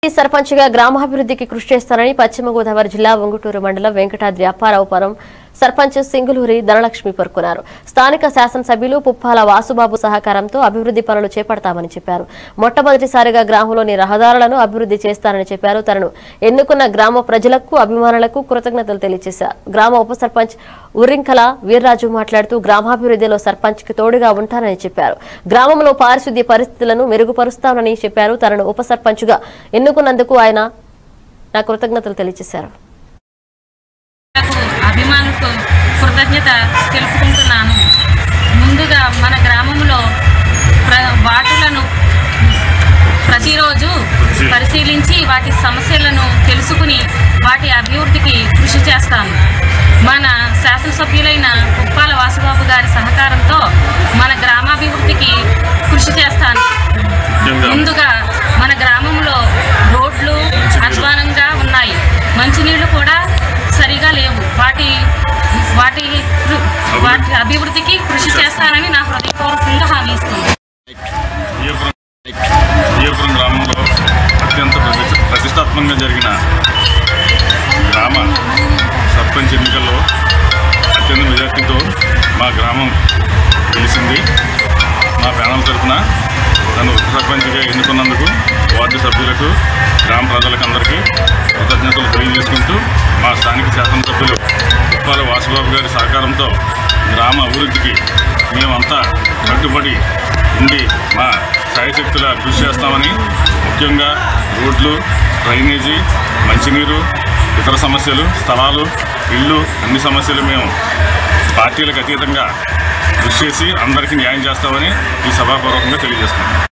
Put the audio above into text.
సర్పంచ్గా గ్రామాభివృద్ధికి కృషి చేస్తానని పశ్చిమ గోదావరి జిల్లా ఉంగుటూరు మండలం వెంకటాద్రి అప్పారావుపురం సర్పంచ్ సింగులూరి ధనలక్ష్మి పేర్కొన్నారు స్థానిక శాసనసభ్యులు పుప్పాల వాసుబాబు సహకారంతో అభివృద్ధి పనులు చేపడతామని చెప్పారు మొట్టమొదటిసారిగా గ్రామంలోని రహదారులను అభివృద్ధి చేస్తానని చెప్పారు తనను ఎన్నుకున్న గ్రామ ప్రజలకు అభిమానులకు కృతజ్ఞతలు తెలియజేశారు గ్రామ ఉప సర్పంచ్ ఉర్రింకల వీర్రాజు మాట్లాడుతూ గ్రామాభివృద్ధిలో సర్పంచ్ కి తోడుగా ఉంటానని చెప్పారు గ్రామంలో పారిశుద్ధ్య పరిస్థితులను మెరుగుపరుస్తానని చెప్పారు తనను ఉప సర్పంచ్ గా ఎన్నుకున్నందుకు ఆయన నా కృతజ్ఞతలు తెలియజేశారు నాకు అభిమానులకు కృతజ్ఞత తెలుపుకుంటున్నాను ముందుగా మన గ్రామంలో ప్ర వార్డులను ప్రతిరోజు పరిశీలించి వాటి సమస్యలను తెలుసుకుని వాటి అభివృద్ధికి కృషి చేస్తాను మన శాసనసభ్యులైన ఉప్పాల వాసుబాబు గారి సహకారంతో మన గ్రామాభివృద్ధికి కృషి చేస్తాను ముందుగా మన గ్రామంలో రోడ్లు అధ్వానంగా ఉన్నాయి మంచినీళ్లు కూడా సరిగా లేవు వాటి వాటి వాటి అభివృద్ధికి కృషి చేస్తానని నా హృదయపూర్వకంగా హామీ ఇస్తుంది విజయపురం విజయపురం గ్రామంలో అత్యంత ప్రతిష్ట ప్రతిష్టాత్మకంగా జరిగిన గ్రామ సర్పంచ్ ఎన్నికల్లో అత్యంత మెజార్టీతో మా గ్రామం గెలిచింది మా ప్యానల్ తరఫున నన్ను ఉప సర్పంచ్గా ఎన్నుకున్నందుకు వార్డు సభ్యులకు గ్రామ ప్రజలకు అందరికీ కృతజ్ఞతలు తెలియజేసుకుంటూ మా స్థానిక శాసనసభ్యులు ఉప్పాల వాసుబాబు గారి సహకారంతో గ్రామ అభివృద్ధికి మేమంతా కట్టుబడి ఉండి మా శాయశక్తుల కృషి చేస్తామని ముఖ్యంగా రోడ్లు డ్రైనేజీ మంచినీరు ఇతర సమస్యలు స్థలాలు ఇల్లు అన్ని సమస్యలు మేము పార్టీలకు అతీతంగా కృషి చేసి అందరికీ న్యాయం చేస్తామని ఈ సభాపూర్వకంగా తెలియజేస్తున్నాం